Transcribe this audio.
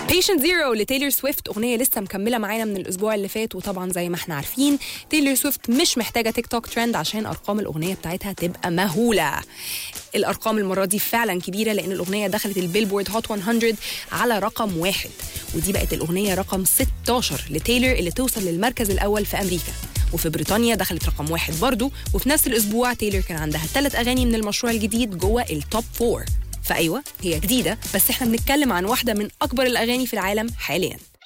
Patient Zero لتايلور سويفت أغنية لسه مكملة معانا من الأسبوع اللي فات وطبعا زي ما احنا عارفين تايلور سويفت مش محتاجة تيك توك ترند عشان أرقام الأغنية بتاعتها تبقى مهولة الأرقام المرة دي فعلا كبيرة لأن الأغنية دخلت البيلبورد هوت 100 على رقم واحد ودي بقت الأغنية رقم 16 لتايلور اللي توصل للمركز الأول في أمريكا وفي بريطانيا دخلت رقم واحد برضه وفي نفس الأسبوع تايلور كان عندها ثلاث أغاني من المشروع الجديد جوه التوب فور فأيوة هي جديدة بس احنا بنتكلم عن واحدة من أكبر الأغاني في العالم حاليا